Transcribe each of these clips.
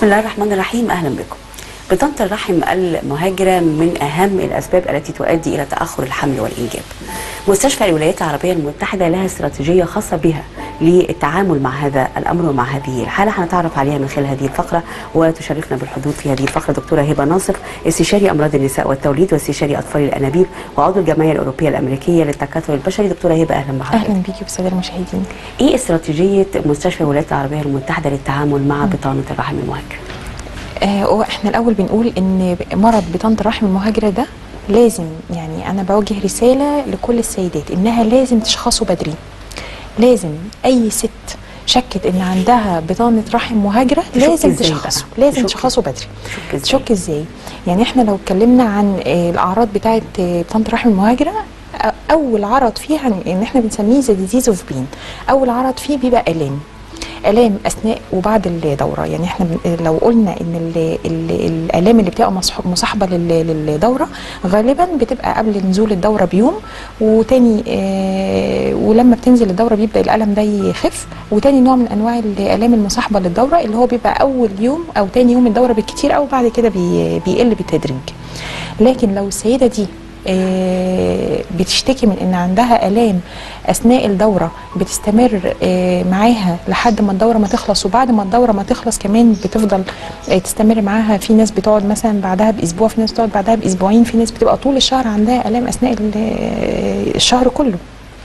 بسم الله الرحمن الرحيم اهلا بكم بطانه الرحم المهاجره من اهم الاسباب التي تؤدي الى تاخر الحمل والانجاب مستشفى الولايات العربيه المتحده لها استراتيجيه خاصه بها للتعامل مع هذا الامر ومع هذه الحاله هنتعرف عليها من خلال هذه الفقره وتشرفنا بالحضور في هذه الفقره دكتوره هبه ناصف استشاري امراض النساء والتوليد واستشاري اطفال الانابيب وعضو الجمعيه الاوروبيه الامريكيه للتكاثر البشري دكتوره هبه اهلا بحضرتك اهلا بيكي بالساده المشاهدين ايه استراتيجيه مستشفى الولايات العربيه المتحده للتعامل مع بطانه الرحم المهاجره آه احنا الاول بنقول ان مرض بطانه الرحم المهاجره ده لازم يعني انا بوجه رساله لكل السيدات انها لازم تشخصه بدري لازم اي ست شكت ان عندها بطانه رحم مهاجره تشك لازم إزاي تشخصه بقى؟ لازم تشك- تشخصه بدري تشك إزاي؟ تشك ازاي يعني احنا لو اتكلمنا عن آه، الاعراض بتاعه آه، بطانه الرحم المهاجره آه، اول عرض فيها ان احنا بنسميه ذا ديزيز اوف بين اول عرض فيه بيبقى الام الام اثناء وبعد الدوره يعني احنا بن- لو قلنا ان ال ال الالام اللي بتبقى مصح- مصاحبه لل- للدوره غالبا بتبقى قبل نزول الدوره بيوم وتاني آه ولما بتنزل الدوره بيبدا الالم ده يخف وتاني نوع من انواع الالام المصاحبه للدوره اللي هو بيبقى اول يوم او تاني يوم الدوره بالكتير او بعد كده بي بيقل بالتدريج لكن لو السيده دي آه، بتشتكي من ان عندها الام اثناء الدوره بتستمر آه، معاها لحد ما الدوره ما تخلص وبعد ما الدوره ما تخلص كمان بتفضل آه، تستمر معاها في ناس بتقعد مثلا بعدها باسبوع في ناس بتقعد بعدها باسبوعين في ناس بتبقى طول الشهر عندها الام اثناء ال- آه، الشهر كله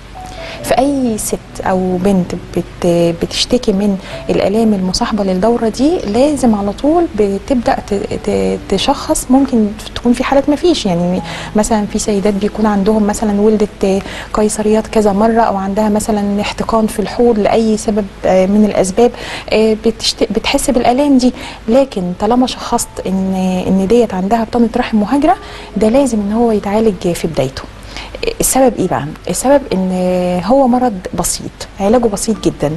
فاي ست او بنت بت بتشتكي من الالام المصاحبه للدوره دي لازم على طول بتبدا ت- ت- تشخص ممكن تكون في حالات ما فيش يعني مثلا في سيدات بيكون عندهم مثلا ولدت قيصريات كذا مره او عندها مثلا احتقان في الحوض لاي سبب آه، من الاسباب آه، بتشت... بتحس بالالام دي لكن طالما شخصت ان ان ديت عندها بطانه رحم مهاجره ده لازم ان هو يتعالج في بدايته السبب ايه بقى؟ السبب ان هو مرض بسيط علاجه بسيط جدا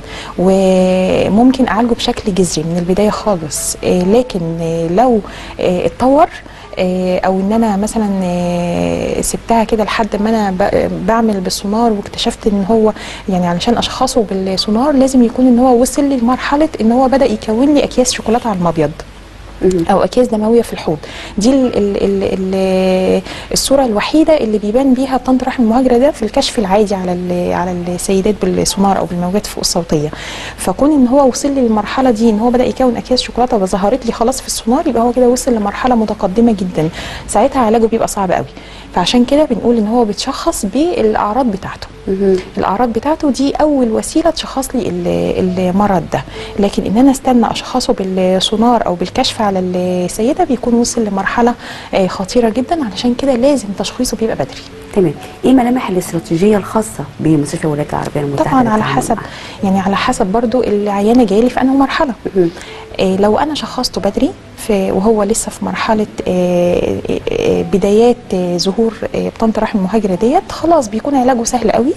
وممكن اعالجه بشكل جذري من البدايه خالص آه، لكن آه، لو آه، اتطور آه، او ان انا مثلا آه، سبتها كده لحد ما انا ب- بعمل بالسونار واكتشفت ان هو يعني علشان اشخصه بالسونار لازم يكون ان هو وصل لي لمرحله ان هو بدا يكون لي اكياس شوكولاته على المبيض مهم. او اكياس دمويه في الحوض دي ال ال ال ال الصوره الوحيده اللي بيبان بيها بطانه رحم المهاجره ده في الكشف العادي على ال- على السيدات بالسونار او بالموجات فوق الصوتيه فكون ان هو وصل لي للمرحله دي ان هو بدا يكون اكياس شوكولاته وظهرت لي خلاص في السونار يبقى هو كده وصل لمرحله متقدمه جدا ساعتها علاجه بيبقى صعب قوي فعشان كده بنقول ان هو بيتشخص بالاعراض بتاعته مهم. الاعراض بتاعته دي اول وسيله تشخص لي ال- المرض ده لكن ان انا استنى اشخصه بالسونار او بالكشف على السيده بيكون وصل لمرحله آه، خطيره جدا علشان كده لازم تشخيصه بيبقى بدري تمام ايه ملامح الاستراتيجيه الخاصه بمستشفى الولايات العربيه المتحده طبعا على للتعامل حسب معها؟ يعني على حسب برضو العيانه جايه لي في انهي مرحله مهم. آه، لو انا شخصته بدري في وهو لسه في مرحله آه، آه، آه، بدايات آه، ظهور آه، بطانه الرحم المهاجره ديت خلاص بيكون علاجه سهل قوي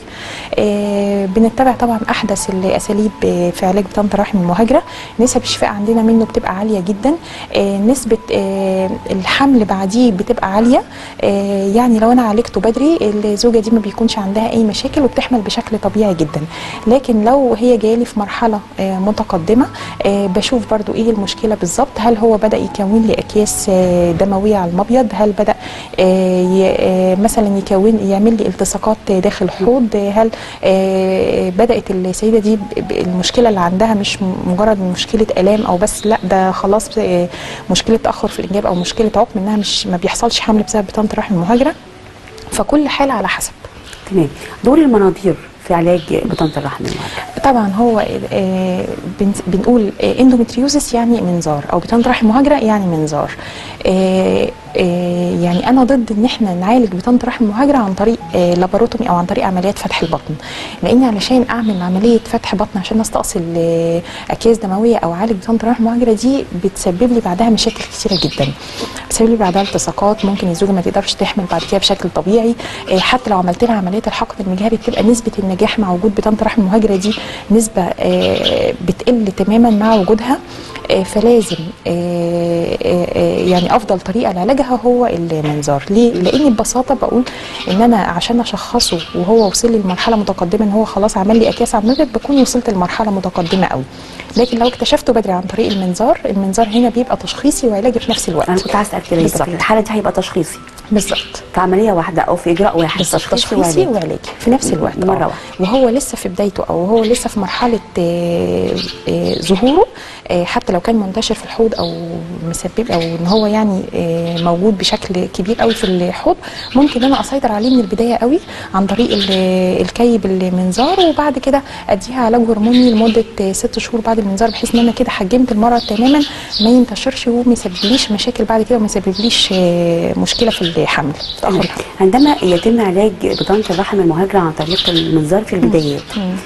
آه، بنتبع طبعا احدث الاساليب آه، في علاج بطانه الرحم المهاجره نسب الشفاء عندنا منه بتبقى عاليه جدا آه، نسبه آه، الحمل بعديه بتبقى عاليه آه، يعني لو انا عالجته بدري الزوجه دي ما بيكونش عندها اي مشاكل وبتحمل بشكل طبيعي جدا لكن لو هي جايه في مرحله آه، متقدمه آه، بشوف برضو ايه المشكله بالظبط هل هو بدا يكون لي اكياس آه، دمويه على المبيض هل بدا آه، ي- آه، مثلا يكون يعمل لي التصاقات داخل الحوض آه، هل آه، بدات السيده دي ب- ب- المشكله اللي عندها مش م- مجرد مشكله الام او بس لا ده خلاص آه، مشكله تاخر في الانجاب او مشكله عقم انها مش ما بيحصلش حمل بسبب بطانه الرحم المهاجره فكل حاله على حسب تمام دور المناظير في علاج بطانه الرحم المهاجره طبعا هو آه، بن- بنقول اندومتريوزس يعني منظار او بطانه رحم مهاجره يعني منظار آه، آه، يعني انا ضد ان احنا نعالج بطانه رحم مهاجره عن طريق آه، لاباروتومي او عن طريق عمليات فتح البطن لان علشان اعمل عمليه فتح بطن عشان استأصل آه، اكياس دمويه او اعالج بطانه الرحم المهاجره دي بتسبب لي بعدها مشاكل كتيره جدا بتسبب لي بعدها التصاقات ممكن الزوجه ما تقدرش تحمل بعد كده بشكل طبيعي آه، حتى لو عملت لها عمليه الحقن المجهري بتبقى نسبه النجاح مع وجود بطانه الرحم المهاجره دي نسبه آه، بتقل تماما مع وجودها آه، فلازم آه، آه، آه، يعني افضل طريقه لعلاجها هو المنظار ليه لاني ببساطه بقول ان انا عشان اشخصه وهو وصل لي لمرحله متقدمه ان هو خلاص عمل لي اكياس على المبيض بكون وصلت لمرحله متقدمه قوي لكن لو اكتشفته بدري عن طريق المنظار المنظار هنا بيبقى تشخيصي وعلاجي في نفس الوقت انا كنت عايز اسال كده يبقى بالظبط. في الحاله دي هيبقى تشخيصي بالظبط في عمليه واحده او في اجراء واحد بالظبط تشخيصي تشخيصي وعلاجي. وعلاجي في نفس الوقت مرة آه. واحدة. وهو لسه في بدايته او هو لسه في مرحله آه، آه، ظهوره آه، حتى لو كان منتشر في الحوض او مسبب او ان هو يعني آه، موجود بشكل كبير قوي في الحوض ممكن انا اسيطر عليه من البدايه قوي عن طريق ال- الكي بالمنظار وبعد كده اديها علاج هرموني لمده آه، ست شهور بعد المنظار بحيث ان انا كده حجمت المرض تماما ما ينتشرش وما يسببليش مشاكل بعد كده وما يسببليش آه، مشكله في الحمل في تاخر تمام. الحمل عندما يتم علاج بطانه الرحم المهاجره عن طريق المنظار في البدايات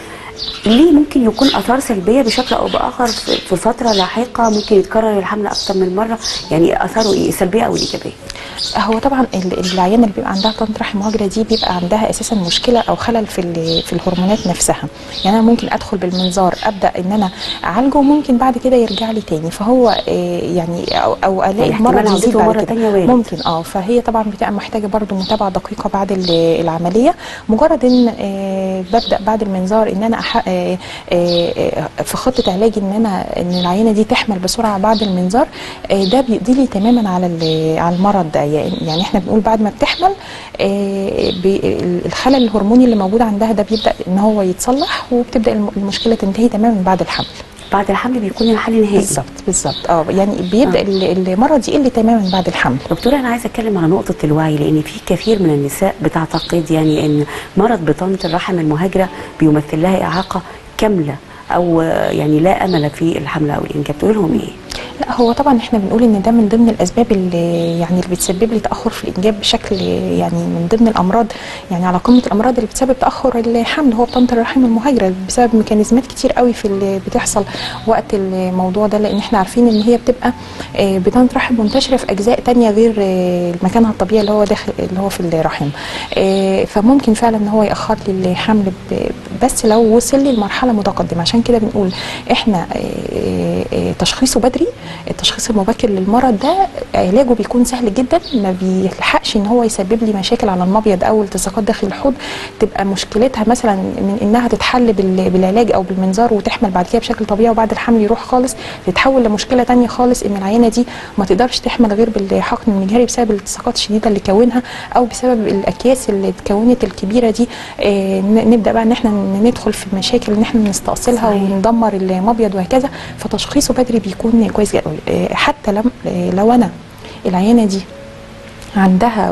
ليه ممكن يكون اثار سلبيه بشكل او باخر في في فتره لاحقه ممكن يتكرر الحمل اكثر من مره يعني اثاره ايه السلبيه او الايجابيه هو طبعا ال- العيانه اللي بيبقى عندها طنط رحم مهاجره دي بيبقى عندها اساسا مشكله او خلل في ال- في الهرمونات نفسها يعني انا ممكن ادخل بالمنظار ابدا ان انا اعالجه وممكن بعد كده يرجع لي تاني فهو آه، يعني او, أو الاقي يعني المرض احتمال يزيد عودته بعد مرة كده تانية وارد. ممكن اه فهي طبعا بتبقى محتاجه برضو متابعه دقيقه بعد ال- العمليه مجرد ان آه، ببدا بعد المنظار ان انا أح- آه، آه، آه، في خطه علاجي ان انا ان العينه دي تحمل بسرعه بعد المنظار آه، ده بيقضي لي تماما على ال- على المرض ده يعني يعني احنا بنقول بعد ما بتحمل آه، بي- الخلل الهرموني اللي موجود عندها ده بيبدا ان هو يتصلح وبتبدا الم- المشكله تنتهي تماما بعد الحمل بعد الحمل بيكون الحل نهائي بالظبط بالظبط اه يعني بيبدا آه. ال- المرض يقل تماما بعد الحمل دكتورة أنا عايزة أتكلم على نقطة الوعي لأن في كثير من النساء بتعتقد يعني أن مرض بطانة الرحم المهاجرة بيمثل لها إعاقة كاملة أو آه، يعني لا أمل في الحمل أو الإنجاب تقول لهم إيه؟ لا هو طبعا احنا بنقول ان ده من ضمن الاسباب اللي يعني اللي بتسبب لي تاخر في الانجاب بشكل يعني من ضمن الامراض يعني على قمه الامراض اللي بتسبب تاخر الحمل هو بطانه الرحم المهاجره بسبب ميكانيزمات كتير قوي في اللي بتحصل وقت الموضوع ده لان احنا عارفين ان هي بتبقى آه، بطانه رحم منتشره في اجزاء تانية غير آه، مكانها الطبيعي اللي هو داخل اللي هو في الرحم آه، فممكن فعلا ان هو ياخر لي الحمل ب- بس لو وصل لي لمرحله متقدمه عشان كده بنقول احنا آه، آه، تشخيصه بدري التشخيص المبكر للمرض ده علاجه بيكون سهل جدا ما بيلحقش ان هو يسبب لي مشاكل على المبيض او التصاقات داخل الحوض تبقى مشكلتها مثلا من انها تتحل بال- بالعلاج او بالمنظار وتحمل بعد كده بشكل طبيعي وبعد الحمل يروح خالص تتحول لمشكله تانية خالص ان العينه دي ما تقدرش تحمل غير بالحقن المجهري بسبب الالتصاقات الشديده اللي كونها او بسبب الاكياس اللي اتكونت الكبيره دي آه، ن- نبدا بقى ان احنا ندخل في مشاكل ان احنا نستأصلها صحيح. وندمر المبيض وهكذا فتشخيصه بدري بيكون كويس جدا آه، حتى لم آه، لو انا العيانه دي عندها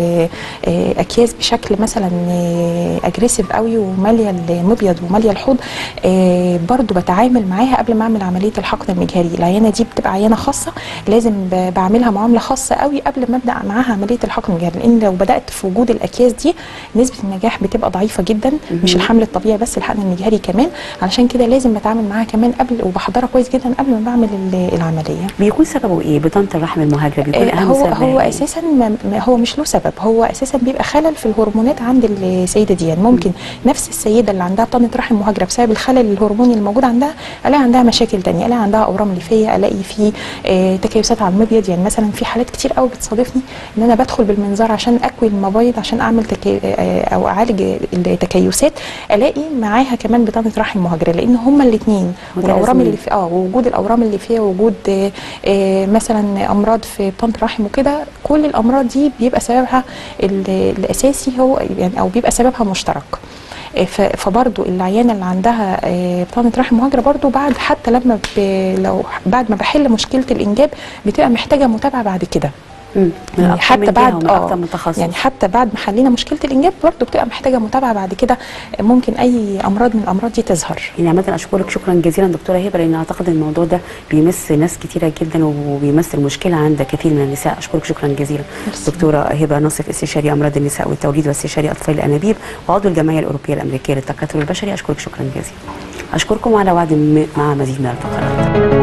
واكياس بشكل مثلا اجريسيف قوي وماليه المبيض وماليه الحوض آه، برضو بتعامل معاها قبل ما اعمل عمليه الحقن المجهري العيانه دي بتبقى عيانه خاصه لازم ب- بعملها معامله خاصه قوي قبل ما ابدا معاها عمليه الحقن المجهري لان لو بدات في وجود الاكياس دي نسبه النجاح بتبقى ضعيفه جدا مش الحمل الطبيعي بس الحقن المجهري كمان علشان كده لازم بتعامل معاها كمان قبل وبحضرها كويس جدا قبل ما بعمل ال- العمليه بيكون سببه إيه؟ بطانة الرحم المهاجرة بيكون آه، أهم هو سبب هو إيه؟ اساسا ما ما- هو مش له سبب هو اساسا بيبقى خلل في الهرمونات عند السيده دي يعني ممكن نفس السيده اللي عندها طنه رحم مهاجره بسبب الخلل الهرموني الموجود عندها الاقي عندها مشاكل تانية الاقي عندها اورام ليفيه الاقي في آه، تكيسات على المبيض يعني مثلا في حالات كتير قوي بتصادفني ان انا بدخل بالمنظار عشان اكوي المبايض عشان اعمل تكي آه، او اعالج التكيسات الاقي معاها كمان بطانه رحم مهاجره لان هما الاثنين والاورام متلازمين. اللي في اه ووجود الاورام اللي فيها وجود آه، آه، مثلا امراض في بطانه الرحم وكده كل الامراض دي بيبقى سببها ال- الاساسي هو يعني او بيبقى سببها مشترك آه، ف- فبرضو العيانه اللي عندها آه، بطانه رحم مهاجره برضو بعد حتى لما ب... لو بعد ما بحل مشكله الانجاب بتبقى محتاجه متابعه بعد كده مم. من يعني أكتر حتى من جهة بعد ومن أكتر من تخصص يعني حتى بعد ما حلينا مشكله الانجاب برضو بتبقى محتاجه متابعه بعد كده ممكن اي امراض من الامراض دي تظهر يعني عامة أشكرك شكرا جزيلا دكتورة هبة لأن أعتقد إن الموضوع ده بيمس ناس كتيرة جدا وبيمثل مشكلة عند كثير من النساء أشكرك شكرا جزيلا ميرسي. دكتورة هبة ناصف استشاري أمراض النساء والتوليد واستشاري أطفال الأنابيب وعضو الجمعية الأوروبية الأمريكية للتكاثر البشري أشكرك شكرا جزيلا أشكركم على وعد م- مع مزيد من الفقرات